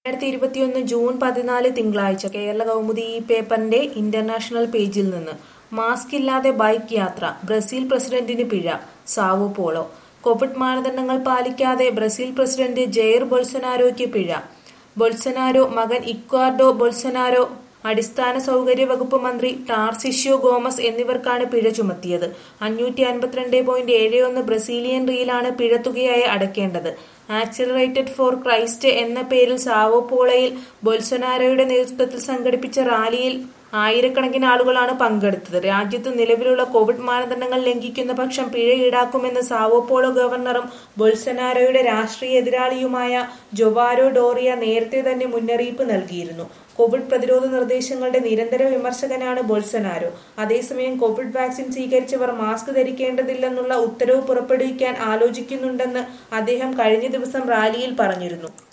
രണ്ടായിരത്തി ഇരുപത്തിയൊന്ന് ജൂൺ പതിനാല് തിങ്കളാഴ്ച കേരള കൗമുദി ഈ പേപ്പറിന്റെ ഇന്റർനാഷണൽ പേജിൽ നിന്ന് മാസ്ക് ഇല്ലാതെ ബൈക്ക് യാത്ര ബ്രസീൽ പ്രസിഡന്റിന് പിഴ സാവോ പോളോ കോവിഡ് മാനദണ്ഡങ്ങൾ പാലിക്കാതെ ബ്രസീൽ പ്രസിഡന്റ് ജെയർ ബൊൾസനാരോയ്ക്ക് പിഴ ബൊൾസനാരോ മകൻ ഇക്വാർഡോ ബൊൾസനാരോ അടിസ്ഥാന സൗകര്യ വകുപ്പ് മന്ത്രി ടാർസിഷ്യോ ഗോമസ് എന്നിവർക്കാണ് പിഴ ചുമത്തിയത് അഞ്ഞൂറ്റി അൻപത്തിരണ്ട് പോയിന്റ് ഏഴ് ഒന്ന് ബ്രസീലിയൻ റിയിലാണ് പിഴത്തുകയായി അടയ്ക്കേണ്ടത് ആക്സിലറേറ്റഡ് ഫോർ ക്രൈസ്റ്റ് എന്ന പേരിൽ സാവോ പോളയിൽ ബൊൽസനാരോയുടെ നേതൃത്വത്തിൽ സംഘടിപ്പിച്ച റാലിയിൽ ആയിരക്കണക്കിന് ആളുകളാണ് പങ്കെടുത്തത് രാജ്യത്ത് നിലവിലുള്ള കോവിഡ് മാനദണ്ഡങ്ങൾ ലംഘിക്കുന്ന പക്ഷം പിഴ ഈടാക്കുമെന്ന് സാവോപോളോ ഗവർണറും ബൊൽസനാരോയുടെ രാഷ്ട്രീയ എതിരാളിയുമായ ജൊവാരോ ഡോറിയ നേരത്തെ തന്നെ മുന്നറിയിപ്പ് നൽകിയിരുന്നു കോവിഡ് പ്രതിരോധ നിർദ്ദേശങ്ങളുടെ നിരന്തര വിമർശകനാണ് ബൊൾസനാരോ അതേസമയം കോവിഡ് വാക്സിൻ സ്വീകരിച്ചവർ മാസ്ക് ധരിക്കേണ്ടതില്ലെന്നുള്ള ഉത്തരവ് പുറപ്പെടുവിക്കാൻ ആലോചിക്കുന്നുണ്ടെന്ന് അദ്ദേഹം കഴിഞ്ഞ ദിവസം റാലിയിൽ പറഞ്ഞിരുന്നു